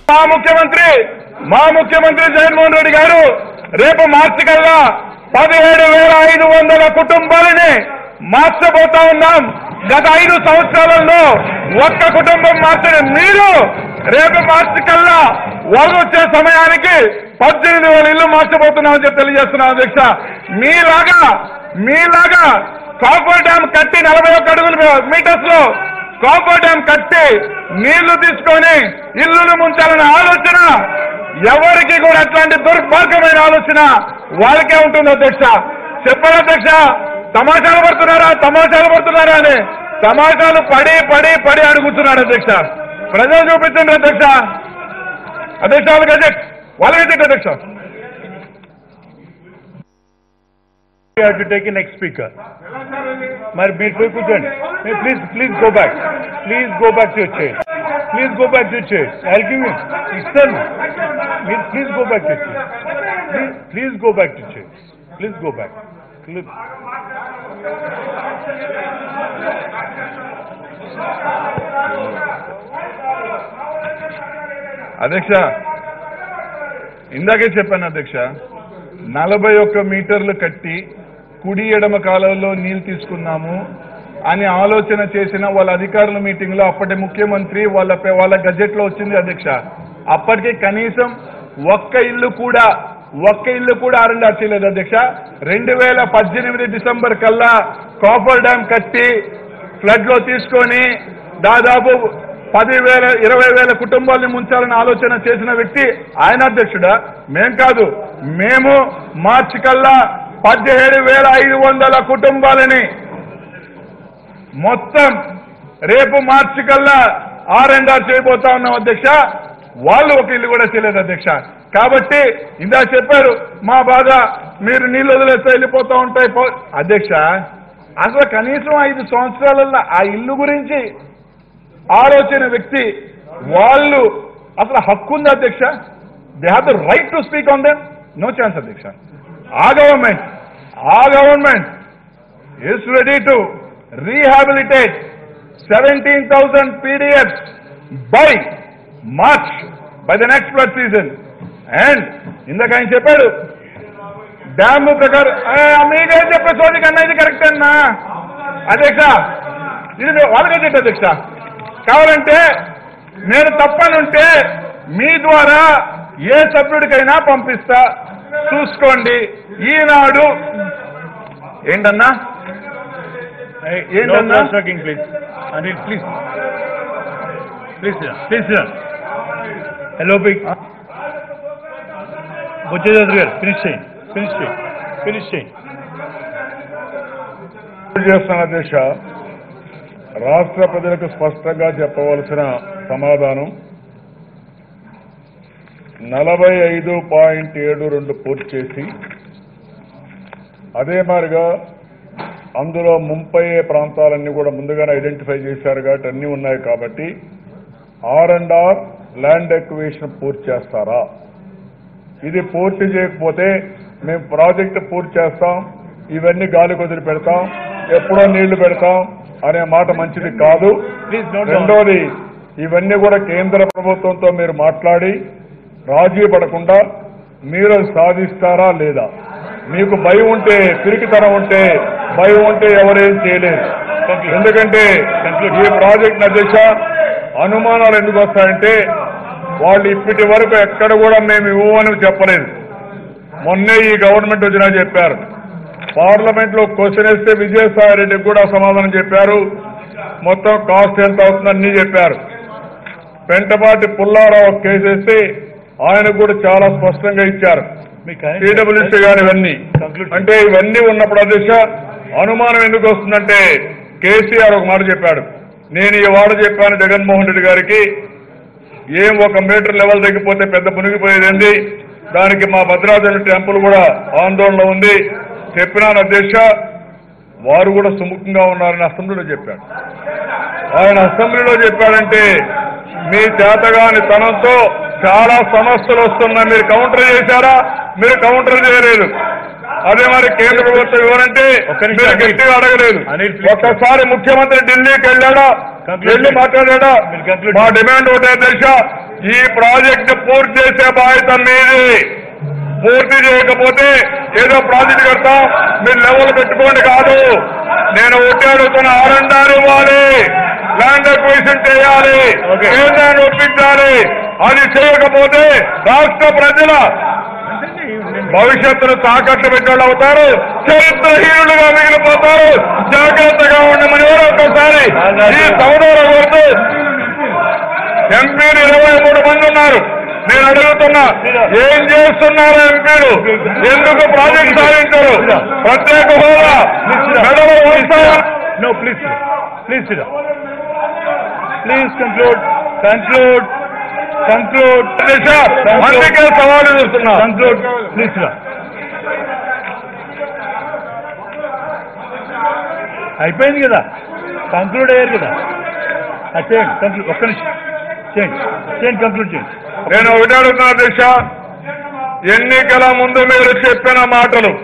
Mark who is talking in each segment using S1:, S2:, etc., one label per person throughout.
S1: మా ముఖ్యమంత్రి మా ముఖ్యమంత్రి జగన్మోహన్ రెడ్డి గారు రేపు మార్చి కల్లా పదిహేడు వేల ఐదు వందల కుటుంబాలని మార్చబోతా ఉన్నాం గత ఐదు సంవత్సరాలలో ఒక్క కుటుంబం మార్చని మీరు రేపు మార్చి కల్లా వరద వచ్చే సమయానికి పద్దెనిమిది వేల ఇల్లు మార్చబోతున్నామని చెప్పి తెలియజేస్తున్నాం అధ్యక్ష మీలాగా మీలాగా కాపర్ డ్యామ్ కట్టి నలభై ఒక్క అడుగుల మీటర్స్ లో కాపర్ డ్యామ్ కట్టి నీళ్లు తీసుకొని ఇల్లులు ముంచాలనే ఆలోచన ఎవరికి కూడా అట్లాంటి దుర్మార్గమైన ఆలోచన వాళ్ళకే ఉంటుంది అధ్యక్ష చెప్పరా అధ్యక్ష తమాషాలు పడుతున్నారా తమాషాలు పడుతున్నారా అని తమాషాలు పడి పడి పడి అడుగుతున్నాడు అధ్యక్ష ప్రజలు చూపించండి అధ్యక్ష అధ్యక్ష వాళ్ళ గజెట్ వాళ్ళ గజెట్ అధ్యక్ష
S2: You have to take a next speaker. మరి మీరు పోయి కూర్చోండి please please go back please go back to your chair please go back to your chair I give you ఇస్తాను మీరు please go back to chair please please go back to chair please go back
S1: అధ్యక్ష ఇందాకే చెప్పాను అధ్యక్ష నలభై ఒక్క మీటర్లు కట్టి కుడి ఎడమ కాలంలో నీళ్లు తీసుకున్నాము అని ఆలోచన చేసిన వాళ్ళ అధికారుల మీటింగ్ లో అప్పటి ముఖ్యమంత్రి వాళ్ళ పే- వాళ్ళ గజెట్ లో వచ్చింది అధ్యక్ష అప్పటికి కనీసం ఒక్క ఇల్లు కూడా ఒక్క ఇల్లు కూడా ఆరండార్ చేయలేదు అధ్యక్ష రెండు వేల పద్దెనిమిది డిసెంబర్ కల్లా కాపర్ డ్యామ్ కట్టి ఫ్లడ్ లో తీసుకొని దాదాపు పదివేల ఇరవై వేల కుటుంబాలని ముంచాలని ఆలోచన చేసిన వ్యక్తి ఆయన అధ్యక్షుడా మేం కాదు మేము మార్చి కల్లా పదిహేడు వేల ఐదు వందల కుటుంబాలని మొత్తం రేపు మార్చి కల్లా ఆర్ అండ్ ఆర్ చేయబోతా ఉన్నాం అధ్యక్ష వాళ్ళు ఒక ఇల్లు కూడా చేయలేదు అధ్యక్ష కాబట్టి ఇందా చెప్పారు మా బాధ మీరు నీళ్ళు వదిలేస్తే వెళ్ళిపోతా ఉంటాయి పో- అధ్యక్ష అసలు కనీసం ఐదు సంవత్సరాలలో ఆ ఇల్లు గురించి ఆలోచన వ్యక్తి వాళ్ళు అసలు హక్కు ఉంది అధ్యక్ష they have the right to speak on them no chance అధ్యక్ష ఆ గవర్నమెంట్ ఆ government is ready to rehabilitate 17,000 PDFs by March, by the next flood season. And ఇందాక ఆయన చెప్పాడు డ్యామ్ ప్రకారం ఏ, మీకేం చెప్పే సోది కన్నా ఇది కరెక్ట్ అన్నా అధ్యక్ష ఇది మీ- వాళ్ళకే చెప్పి అధ్యక్ష కావాలంటే నేను తప్పనుంటే మీ ద్వారా ఏ సభ్యుడికైనా పంపిస్తా చూసుకోండి ఈనాడు ఏంటన్నా ఏ- ఏంటన్నా
S2: talking please Anil please please please hello big బుజ్జేదాద్రి గారు ఫినిష్ చేయండి ఫినిష్ చేయండి ఫినిష్ చేయండి
S1: చేస్తున్న అధ్యక్ష రాష్ట్ర ప్రజలకు స్పష్టంగా చెప్పవలసిన సమాధానం నలభై ఐదు పాయింట్ ఏడు రెండు పూర్తి చేసి అదే మాదిరిగా అందులో ముంపై ప్రాంతాలన్నీ కూడా ముందుగానే ఐడెంటిఫై చేశారు కాబట్టి అన్నీ ఉన్నాయి కాబట్టి R and R land equation పూర్తి చేస్తారా ఇది పూర్తి చేయకపోతే మేము ప్రాజెక్టు పూర్తి చేస్తాం ఇవన్నీ గాలి కుదిరి పెడతాం ఎప్పుడో నీళ్లు పెడతాం అనే మాట మంచిది కాదు
S2: ప్లీజ్ నోట్
S1: రెండోది ఇవన్నీ కూడా కేంద్ర ప్రభుత్వంతో మీరు మాట్లాడి రాజీ పడకుండా మీరు అది సాధిస్తారా లేదా మీకు భయం ఉంటే పిరికితనం ఉంటే భయం ఉంటే ఎవరేం చేయలేరు ఎందుకంటే ఈ ప్రాజెక్ట్ అధ్యక్ష అనుమానాలు ఎందుకు వస్తాయంటే వాళ్ళు ఇప్పటి వరకు ఎక్కడ కూడా మేము ఇవ్వమని చెప్పలేదు మొన్నే ఈ గవర్నమెంట్ వచ్చినా చెప్పారు పార్లమెంట్ లో క్వశ్చన్ వేస్తే విజయసాయి రెడ్డికి కూడా సమాధానం చెప్పారు మొత్తం కాస్ట్ ఎంత అవుతుంది అన్ని చెప్పారు పెంటపాటి పుల్లారావు కేసు వేస్తే ఆయనకు కూడా చాలా స్పష్టంగా ఇచ్చారు పీడబ్ల్యూసీ గారు ఇవన్నీ అంటే ఇవన్నీ ఉన్నప్పుడు అధ్యక్ష అనుమానం ఎందుకు వస్తుందంటే కేసీఆర్ ఒక మాట చెప్పాడు నేను ఈ వాడ చెప్పాను జగన్మోహన్ రెడ్డి గారికి ఏం ఒక మీటర్ లెవెల్ తగ్గిపోతే పెద్ద మునిగిపోయేది ఏంది దానికి మా భద్రాచలం టెంపుల్ కూడా ఆందోళన ఉంది చెప్పినాను అధ్యక్ష వారు కూడా సుముఖంగా ఉన్నారని అసెంబ్లీలో చెప్పాడు ఆయన అసెంబ్లీలో చెప్పాడంటే మీ చేతగాని తనంతో చాలా సమస్యలు వస్తున్నాయి మీరు కౌంటర్ చేశారా మీరు కౌంటర్ చేయలేదు అదే మరి కేంద్ర ప్రభుత్వం ఇవ్వనంటే
S2: ఒక్క నిమిషం,
S1: మీరు
S2: అనిల్.
S1: గట్టిగా అడగలేదు
S2: అనిల్, please.
S1: ఒక్కసారి ముఖ్యమంత్రి ఢిల్లీకి వెళ్ళాడా
S2: Conclude
S1: వెళ్ళి
S2: please.
S1: మాట్లాడాడా
S2: మీరు conclude
S1: మా డిమాండ్ ఒకటే దశ ఈ ప్రాజెక్ట్ పూర్తి చేసే బాధ్యత మీది పూర్తి చేయకపోతే ఏదో ప్రాజెక్ట్ కడతాం మీరు లెవెల్ పెట్టుకోండి కాదు నేను ఒకటి అడుగుతున్న ఆరండాలు ఇవ్వాలి ల్యాండ్ అక్విజిషన్ చేయాలి
S2: Okay.
S1: కేంద్రాన్ని ఒప్పించాలి అది చేయకపోతే రాష్ట్ర ప్రజల భవిష్యత్తును తాకట్టు పెట్టేళ్ళు అవుతారు చరిత్రహీనులుగా మిగిలిపోతారు జాగ్రత్తగా ఉండమని ఎవరో ఒకసారి ఈ సౌదూర కోరుతూ ఎంపీలు ఇరవై మూడు మంది ఉన్నారు నేను అడుగుతున్నా ఏం చేస్తున్నారు ఎంపీలు ఎందుకు ప్రాజెక్ట్ సాధించారు ప్రత్యేక హోదా మెడలు వస్తాయా
S2: No, please, sit. please sit down. Please conclude, conclude, conclude,
S1: దిశ అందుకే సవాలు చూస్తున్నా
S2: conclude, please sit down. అయిపోయింది కదా కంక్లూడ్ అయ్యారు కదా అది చేయండి కంక్లూడ్ ఒక్క నిమిషం చేయండి చేయండి కంక్లూడ్ చేయండి
S1: నేను ఒకటి అడుగుతున్నా దిశ ఎన్నికల ముందు మీరు చెప్పిన మాటలు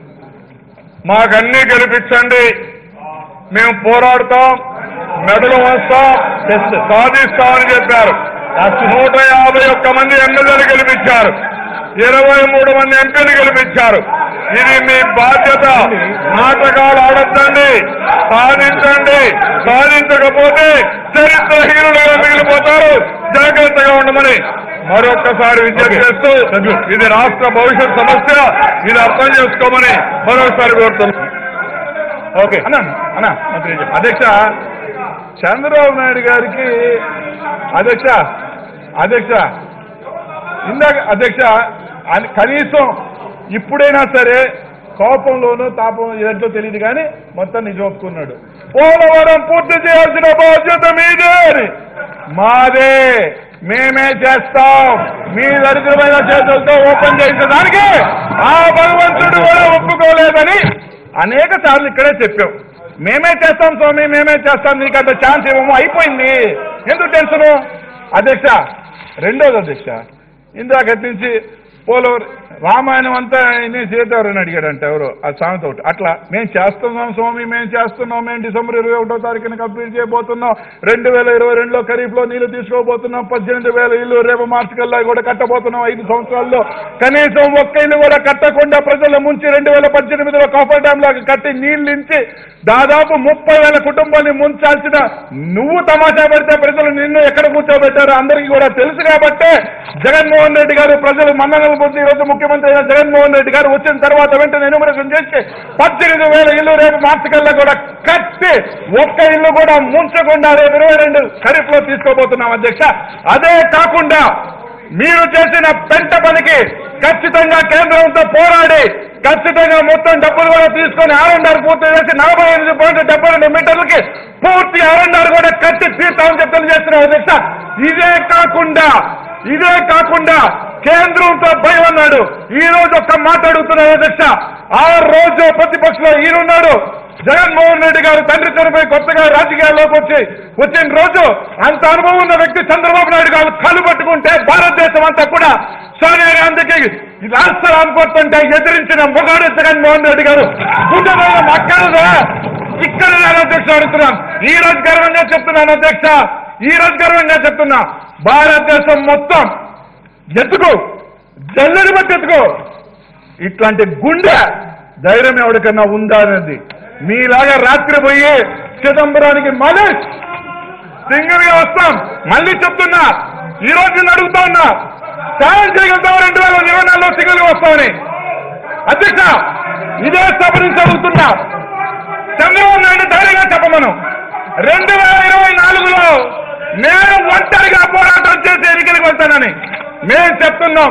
S1: మాకన్నీ గెలిపించండి మేము పోరాడతాం మెడలు వస్తాం సాధిస్తామని చెప్పారు నూట యాభై ఒక్క మంది ఎమ్మెల్యేలు గెలిపించారు ఇరవై మూడు మంది ఎంపీలు గెలిపించారు ఇది మీ బాధ్యత నాటకాలు ఆడొద్దండి సాధించండి సాధించకపోతే చరిత్రహీనులుగా మిగిలిపోతారు జాగ్రత్తగా ఉండమని మరొక్కసారి విజ్ఞప్తి చేస్తూ ఇది రాష్ట్ర భవిష్యత్ సమస్య ఇది అర్థం చేసుకోమని మరొకసారి కోరుతున్నాను
S2: ఓకే అన్నా అన్నా మంత్రి గారు చెప్పండి.
S3: అధ్యక్ష చంద్రబాబు నాయుడు గారికి అధ్యక్ష అధ్యక్ష ఇందాక అధ్యక్ష అని- కనీసం ఇప్పుడైనా సరే కోపంలోనూ తాపం ఏంటో తెలియదు కానీ మొత్తం నిజం ఒప్పుకున్నాడు పోలవరం పూర్తి చేయాల్సిన బాధ్యత మీదే అని మాదే మేమే చేస్తాం మీ దరిద్రమైన చేతులతో ఓపెన్ చేసేదానికి ఆ భగవంతుడు కూడా ఒప్పుకోలేదని అనేక సార్లు ఇక్కడే చెప్పాం మేమే చేస్తాం స్వామి మేమే చేస్తాం నీకు అంత ఛాన్స్ ఇవ్వము అయిపోయింది ఎందుకు టెన్షను అధ్యక్ష రెండోది అధ్యక్ష ఇందాక నుంచి పోలవరం రామాయణం అంతా ఇన్ని సీతారామని అడిగాడంట ఎవరు ఆ సామెత ఒకటి అట్లా మేము చేస్తున్నాం స్వామి మేము చేస్తున్నాం మేము డిసెంబర్ ఇరవై ఒకటో తారీఖున కంప్లీట్ చేయబోతున్నాం రెండు వేల ఇరవై రెండులో ఖరీఫ్లో నీళ్లు తీసుకోబోతున్నాం పద్దెనిమిది వేల ఇల్లు రేపు మార్చి కల్లా కూడా కట్టబోతున్నాం ఐదు సంవత్సరాల్లో కనీసం ఒక్క ఇల్లు కూడా కట్టకుండా ప్రజల ముంచి రెండు వేల పద్దెనిమిదిలో కాఫర్ డ్యామ్ లాగా కట్టి నీళ్లు ఇచ్చి దాదాపు ముప్పై వేల కుటుంబాన్ని ముంచాల్సిన నువ్వు తమాషా పెడితే ప్రజలు నిన్ను ఎక్కడ కూర్చోబెట్టారో అందరికీ కూడా తెలుసు కాబట్టే జగన్మోహన్ రెడ్డి గారు ప్రజలు మన్ననలు పొంది ఈ రోజు ముఖ్యమంత్రి అయిన జగన్మోహన్ రెడ్డి గారు వచ్చిన తర్వాత వెంటనే ఎనుమరేషన్ చేసి పద్దెనిమిది వేల ఇల్లు రేపు మార్చి కల్లా కూడా కట్టి ఒక్క ఇల్లు కూడా ముంచకుండా రేపు ఇరవై రెండు ఖరీఫ్ లో తీసుకోబోతున్నాం అధ్యక్ష అదే కాకుండా మీరు చేసిన పెంట పనికి ఖచ్చితంగా కేంద్రంతో పోరాడి ఖచ్చితంగా మొత్తం డబ్బులు కూడా తీసుకొని ఆర్ఎండ్ఆర్ పూర్తి చేసి నలభై ఎనిమిది పాయింట్ డెబ్బై రెండు మీటర్లకి పూర్తి ఆర్ఎండ్ఆర్ కూడా కట్టి తీర్తామని చెప్పి తెలియజేస్తున్నాం అధ్యక్ష ఇదే కాకుండా ఇదే కాకుండా కేంద్రంతో భయం అన్నాడు ఈ రోజు ఒక్క మాట అడుగుతున్నాడు అధ్యక్ష ఆ రోజు ప్రతిపక్షంలో ఈయనున్నాడు జగన్మోహన్ రెడ్డి గారు తండ్రి చనిపోయి కొత్తగా రాజకీయాల్లోకి వచ్చి వచ్చిన రోజు అంత అనుభవం ఉన్న వ్యక్తి చంద్రబాబు నాయుడు గారు కళ్ళు పట్టుకుంటే భారతదేశం అంతా కూడా సోనియా గాంధీకి రాష్ట్రాలు కొడుతుంటే ఎదిరించిన మొగాడు జగన్మోహన్ రెడ్డి గారు గుండెదనం అక్కడదా ఇక్కడ నేను అధ్యక్ష అడుగుతున్నాను ఈ రోజు గర్వంగా చెప్తున్నాను అధ్యక్ష ఈ రోజు గర్వంగా చెప్తున్నా భారతదేశం మొత్తం ఎత్తుకో జల్లెడి బట్టి ఎత్తుకో ఇట్లాంటి గుండె ధైర్యం ఎవరికన్నా ఉందా అనేది మీలాగా రాత్రి పోయి చిదంబరానికి మళ్ళీ సింగిల్ గా వస్తాం మళ్ళీ చెప్తున్నా ఈ రోజు నేను అడుగుతా ఉన్నా సాయం చేయగలుగుతాం రెండు వేల ఇరవై నాలుగులో సింగిల్ గా వస్తామని అధ్యక్ష ఇదే సభ నుంచి అడుగుతున్నా చంద్రబాబు నాయుడు ధైర్యంగా చెప్పమను రెండు వేల ఇరవై నాలుగులో నేను ఒంటరిగా పోరాటం చేసి ఎన్నికలకు వెళ్తానని మేము చెప్తున్నాం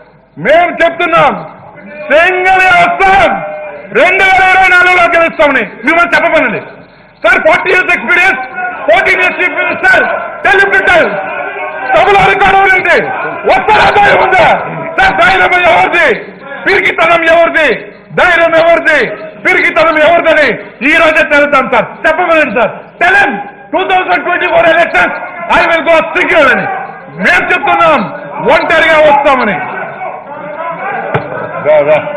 S3: మేము చెప్తున్నాం సింగిల్ వస్తాం రెండు వేల ఇరవై నాలుగులో గెలుస్తామని మిమ్మల్ని చెప్పమనండి sir forty years experience fourteen years experience sir teleprinter సభలో రికార్డు ఉంది వస్తారా ధైర్యం ఉందా సార్ ధైర్యం ఎవరిది పిరికితనం ఎవరిది ధైర్యం ఎవరిది పిరికితనం ఎవరిదని ఈ రోజే తెలుద్దాం సార్ చెప్పమనండి సార్ టెలెన్ two thousand twenty four elections I will go single అని మేము చెప్తున్నాం ఒంటరిగా వస్తామని
S1: రా, రా.